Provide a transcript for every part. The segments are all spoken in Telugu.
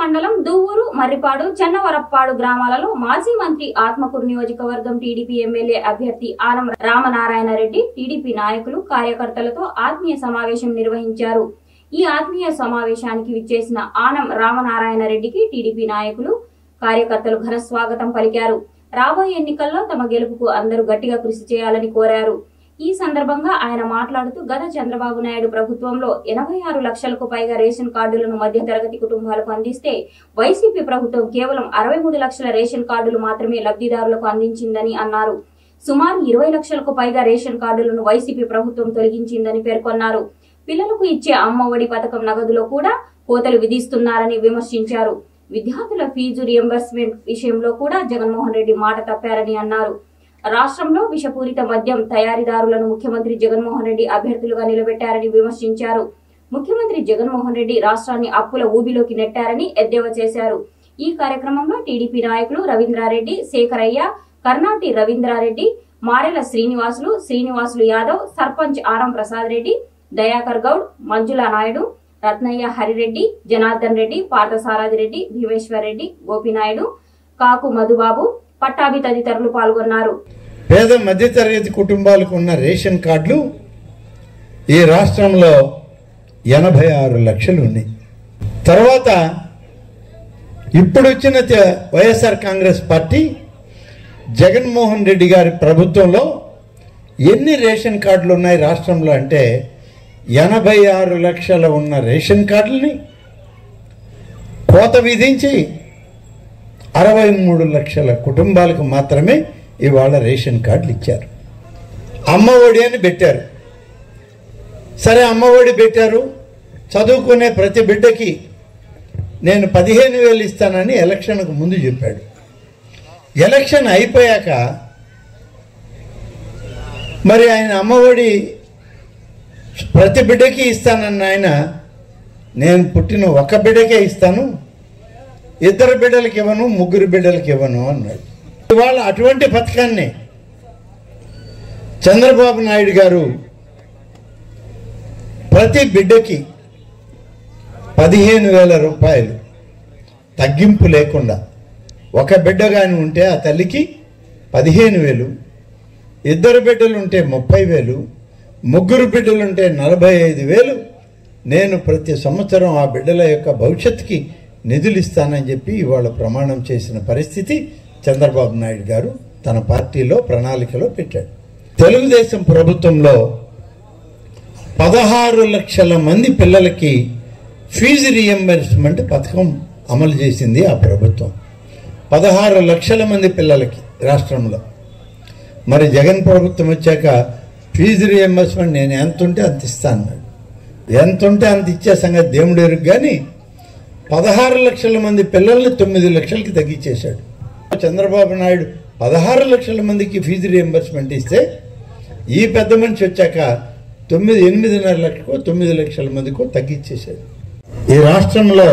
మండలం దువ్వూరు మర్రిపాడు చెన్నవరప్పాడు గ్రామాలలో మాజీ మంత్రి ఆత్మకూరు నియోజకవర్గం టీడీపీ ఎమ్మెల్యే అభ్యర్థి ఆనం రామనారాయణ రెడ్డి టీడీపీ నాయకులు కార్యకర్తలతో ఆత్మీయ సమావేశం నిర్వహించారు ఈ ఆత్మీయ సమావేశానికి విచ్చేసిన ఆనం రామనారాయణ రెడ్డికి టీడీపీ నాయకులు కార్యకర్తలు ఘన స్వాగతం పలికారు రాబోయే ఎన్నికల్లో తమ గెలుపుకు అందరూ గట్టిగా కృషి చేయాలని కోరారు ఈ సందర్భంగా ఆయన మాట్లాడుతూ గత చంద్రబాబు నాయుడు ప్రభుత్వంలో ఎనభై ఆరు లక్షలకు పైగా రేషన్ కార్డులను మధ్యతరగతి కుటుంబాలకు అందిస్తే వైసీపీ ప్రభుత్వం కేవలం అరవై మూడు లక్షల రేషన్ కార్డులు మాత్రమే లబ్ధిదారులకు అందించిందని అన్నారు సుమారు ఇరవై లక్షలకు పైగా రేషన్ కార్డులను వైసీపీ ప్రభుత్వం తొలగించిందని పేర్కొన్నారు పిల్లలకు ఇచ్చే అమ్మ ఒడి పథకం నగదులో కూడా కోతలు విధిస్తున్నారని విమర్శించారు విద్యార్థుల ఫీజు రియంబర్స్మెంట్ విషయంలో కూడా జగన్మోహన్ రెడ్డి మాట తప్పారని అన్నారు రాష్ట్రంలో విషపూరిత మద్యం తయారీదారులను ముఖ్యమంత్రి జగన్మోహన్ రెడ్డి అభ్యర్థులుగా నిలబెట్టారని విమర్శించారు ముఖ్యమంత్రి జగన్మోహన్ రెడ్డి రాష్ట్రాన్ని అప్పుల ఊబిలోకి నెట్టారని ఎద్దేవా చేశారు ఈ కార్యక్రమంలో టీడీపీ నాయకులు రవీంద్రారెడ్డి శేఖరయ్య కర్ణాటి రవీంద్రారెడ్డి మారెల శ్రీనివాసులు శ్రీనివాసులు యాదవ్ సర్పంచ్ ఆరం ప్రసాద్ రెడ్డి దయాకర్ గౌడ్ మంజులా నాయుడు రత్నయ్య హరిరెడ్డి జనార్దన్ రెడ్డి పార్థసారథి రెడ్డి భీమేశ్వర్ రెడ్డి గోపినాయుడు కాకు మధుబాబు పట్టాభి తదితరులు పాల్గొన్నారు పేద మధ్యతరగతి కుటుంబాలకు ఉన్న రేషన్ కార్డులు ఈ రాష్ట్రంలో ఎనభై ఆరు లక్షలు ఉన్నాయి తర్వాత ఇప్పుడు వచ్చిన త- వైఎస్ఆర్ కాంగ్రెస్ పార్టీ జగన్మోహన్ రెడ్డి గారి ప్రభుత్వంలో ఎన్ని రేషన్ కార్డులు ఉన్నాయి రాష్ట్రంలో అంటే ఎనభై ఆరు లక్షల ఉన్న రేషన్ కార్డులని కోత విధించి అరవై మూడు లక్షల కుటుంబాలకు మాత్రమే ఇవాళ రేషన్ కార్డులు ఇచ్చారు అమ్మ ఒడి అని పెట్టారు సరే అమ్మ ఒడి పెట్టారు చదువుకునే ప్రతి బిడ్డకి నేను పదిహేను వేలు ఇస్తానని ఎలక్షన్కు ముందు చెప్పాడు ఎలక్షన్ అయిపోయాక మరి ఆయన అమ్మఒడి ప్రతి బిడ్డకి ఇస్తానన్న ఆయన నేను పుట్టిన ఒక బిడ్డకే ఇస్తాను ఇద్దరు బిడ్డలకి ఇవ్వను ముగ్గురు బిడ్డలకి ఇవ్వను అన్నాడు ఇవాళ అటువంటి పథకాన్ని చంద్రబాబు నాయుడు గారు ప్రతి బిడ్డకి పదిహేను వేల రూపాయలు తగ్గింపు లేకుండా ఒక బిడ్డ కానీ ఉంటే ఆ తల్లికి పదిహేను వేలు ఇద్దరు బిడ్డలు ఉంటే ముప్పై వేలు ముగ్గురు బిడ్డలు ఉంటే నలభై ఐదు వేలు నేను ప్రతి సంవత్సరం ఆ బిడ్డల యొక్క భవిష్యత్తుకి నిధులు ఇస్తానని చెప్పి ఇవాళ ప్రమాణం చేసిన పరిస్థితి చంద్రబాబు నాయుడు గారు తన పార్టీలో ప్రణాళికలో పెట్టాడు తెలుగుదేశం ప్రభుత్వంలో పదహారు లక్షల మంది పిల్లలకి ఫీజు రియంబర్స్మెంట్ పథకం అమలు చేసింది ఆ ప్రభుత్వం పదహారు లక్షల మంది పిల్లలకి రాష్ట్రంలో మరి జగన్ ప్రభుత్వం వచ్చాక ఫీజు రియంబర్స్మెంట్ నేను ఎంత ఉంటే అంత ఇస్తా అన్నాడు ఎంత ఉంటే అంత ఇచ్చే సంగతి దేవుడు ఎరుగు కానీ పదహారు లక్షల మంది పిల్లల్ని తొమ్మిది లక్షలకి తగ్గించేశాడు చంద్రబాబు నాయుడు పదహారు లక్షల మందికి ఫీజు రియంబర్స్మెంట్ ఇస్తే ఈ పెద్ద మనిషి వచ్చాక తొమ్మిది ఎనిమిదిన్నర లక్షకో తొమ్మిది లక్షల మందికో తగ్గించేశాడు ఈ రాష్ట్రంలో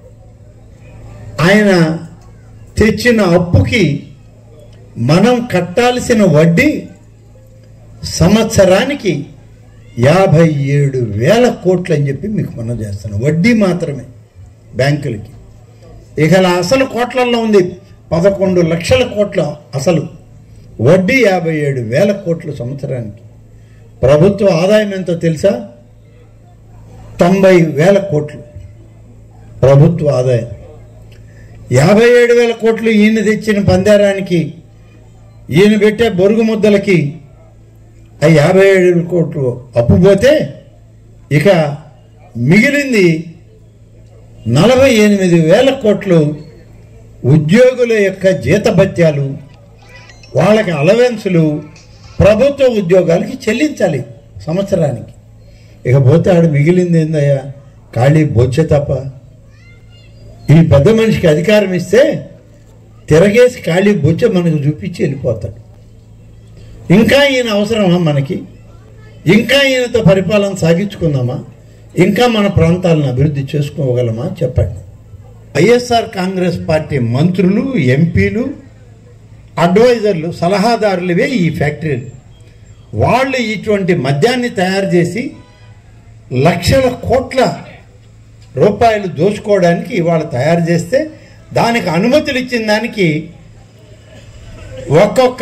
ఆయన తెచ్చిన అప్పుకి మనం కట్టాల్సిన వడ్డీ సంవత్సరానికి యాభై ఏడు వేల కోట్లు అని చెప్పి మీకు మనం చేస్తున్నాం వడ్డీ మాత్రమే బ్యాంకులకి ఇక అలా అసలు కోట్లలో ఉంది పదకొండు లక్షల కోట్ల అసలు వడ్డీ యాభై ఏడు వేల కోట్లు సంవత్సరానికి ప్రభుత్వ ఆదాయం ఎంతో తెలుసా తొంభై వేల కోట్లు ప్రభుత్వ ఆదాయం యాభై ఏడు వేల కోట్లు ఈయన తెచ్చిన పందేరానికి ఈయన పెట్టే బొరుగు ముద్దలకి ఆ యాభై ఏడు కోట్లు అప్పు పోతే ఇక మిగిలింది నలభై ఎనిమిది వేల కోట్లు ఉద్యోగుల యొక్క జీతభత్యాలు వాళ్ళకి అలవెన్సులు ప్రభుత్వ ఉద్యోగాలకి చెల్లించాలి సంవత్సరానికి ఇక పోతే ఆడు మిగిలింది ఏందయ్యా ఖాళీ బొచ్చే తప్ప ఈ పెద్ద మనిషికి అధికారం ఇస్తే తిరగేసి ఖాళీ బొచ్చ మనకు చూపించి వెళ్ళిపోతాడు ఇంకా ఈయన అవసరమా మనకి ఇంకా ఈయనతో పరిపాలన సాగించుకుందామా ఇంకా మన ప్రాంతాలను అభివృద్ధి చేసుకోగలమా చెప్పండి వైఎస్ఆర్ కాంగ్రెస్ పార్టీ మంత్రులు ఎంపీలు అడ్వైజర్లు సలహాదారులవే ఈ ఫ్యాక్టరీలు వాళ్ళు ఇటువంటి మద్యాన్ని తయారు చేసి లక్షల కోట్ల రూపాయలు దోచుకోవడానికి ఇవాళ తయారు చేస్తే దానికి అనుమతులు ఇచ్చిన దానికి ఒక్కొక్క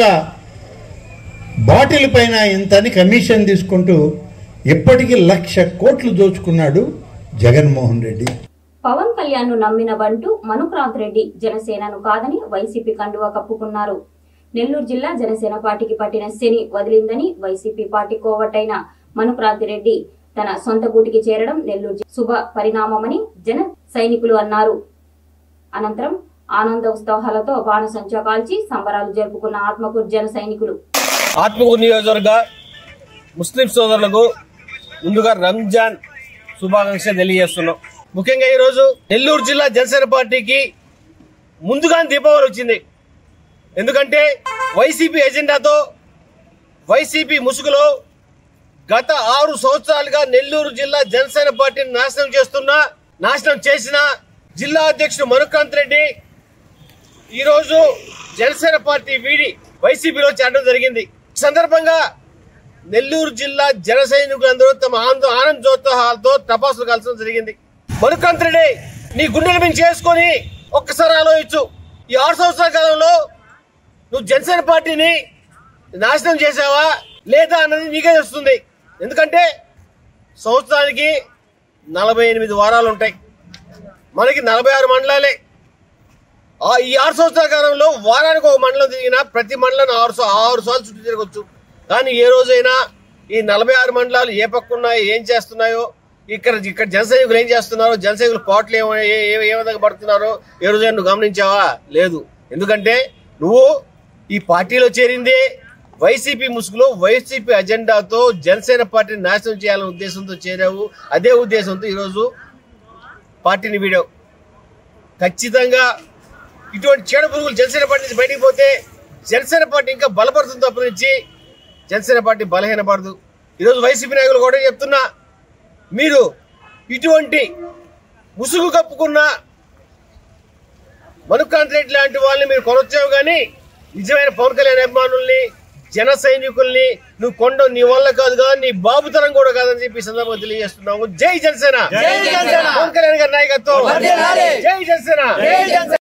బాటిల్ పైన ఇంతని కమిషన్ తీసుకుంటూ ఇప్పటికీ లక్ష కోట్లు దోచుకున్నాడు జగన్మోహన్ రెడ్డి పవన్ కళ్యాణ్ ను నమ్మిన బంటూ మనుక్రాంత్ రెడ్డి జనసేనను కాదని వైసీపీ కండువా కప్పుకున్నారు నెల్లూరు జిల్లా జనసేన పార్టీకి పట్టిన శని వదిలిందని వైసీపీ పార్టీ కోవటైన మనుక్రాంతి రెడ్డి తన సొంత గూటికి చేరడం నెల్లూరు జి- శుభ పరిణామమని జన సైనికులు అన్నారు అనంతరం ఆనంద ఉత్సాహాలతో బాణసంచా కాల్చి సంబరాలు జరుపుకున్న ఆత్మకూరు జన సైనికులు ఆత్మకూరు నియోజకవర్గ ముస్లిం సోదరులకు ముందుగా రంజాన్ శుభాకాంక్షలు తెలియజేస్తున్నాం ముఖ్యంగా ఈరోజు నెల్లూరు జిల్లా జనసేన పార్టీకి ముందుగానే దీపావళి వచ్చింది ఎందుకంటే వైసీపీ ఎజెండాతో వైసీపీ ముసుగులో గత ఆరు సంవత్సరాలుగా నెల్లూరు జిల్లా జనసేన పార్టీని నాశనం చేస్తున్న నాశనం చేసిన జిల్లా అధ్యక్షుడు మనుకాంత్ రెడ్డి ఈ రోజు జనసేన పార్టీ వీడి వైసీపీలో చేరడం జరిగింది ఈ సందర్భంగా నెల్లూరు జిల్లా జన సైనికులందరూ తమ ఆనంద ఆనందోత్సాహాలతో టపాసులు కాల్చడం జరిగింది మనుకాంత్ రెడ్డి నీ గుండెల మీద చేసుకొని ఒక్కసారి ఆలోచించు ఈ ఆరు సంవత్సరాల కాలంలో నువ్వు జనసేన పార్టీని నాశనం చేసావా లేదా అన్నది నీకే తెలుస్తుంది ఎందుకంటే సంవత్సరానికి నలభై ఎనిమిది వారాలు ఉంటాయి మనకి నలభై ఆరు మండలాలే ఆ ఈ ఆరు సంవత్సరాల కాలంలో వారానికి ఒక మండలం తిరిగినా ప్రతి మండలం ఆరు సా- ఆరు సార్లు చుట్టూ తిరగచ్చు కానీ ఏ రోజైనా ఈ నలభై ఆరు మండలాలు ఏ పక్క ఉన్నాయో ఏం చేస్తున్నాయో ఇక్కడ ఇక్కడ జనసైనికులు ఏం చేస్తున్నారో జనసైనికులు పాటలు ఏమ ఏ ఏ- ఏ విధంగా పడుతున్నారో ఏ రోజైనా నువ్వు గమనించావా లేదు ఎందుకంటే నువ్వు ఈ పార్టీలో చేరింది వైసీపీ ముసుగులో వైసీపీ అజెండాతో జనసేన పార్టీని నాశనం చేయాలనే ఉద్దేశంతో చేరావు అదే ఉద్దేశంతో ఈరోజు పార్టీని వీడావు ఖచ్చితంగా ఇటువంటి చెడు పురుగులు జనసేన పార్టీ నుంచి బయటికి పోతే జనసేన పార్టీ ఇంకా బలపడుతుంది తప్పనించి జనసేన పార్టీ బలహీనపడదు ఈరోజు వైసీపీ నాయకులు కూడా చెప్తున్నా మీరు ఇటువంటి ముసుగు కప్పుకున్న మనుకాంత్ రెడ్డి లాంటి వాళ్ళని మీరు కొనొచ్చావు కానీ నిజమైన పవన్ కళ్యాణ్ అభిమానుల్ని జన సైనికుల్ని నువ్వు కొండ నీ వల్ల కాదు కదా నీ బాబుతరం కూడా కాదని చెప్పి ఈ సందర్భంగా తెలియజేస్తున్నాము జై జనసేన పవన్ కళ్యాణ్ గారి నాయకత్వం జై జనసేన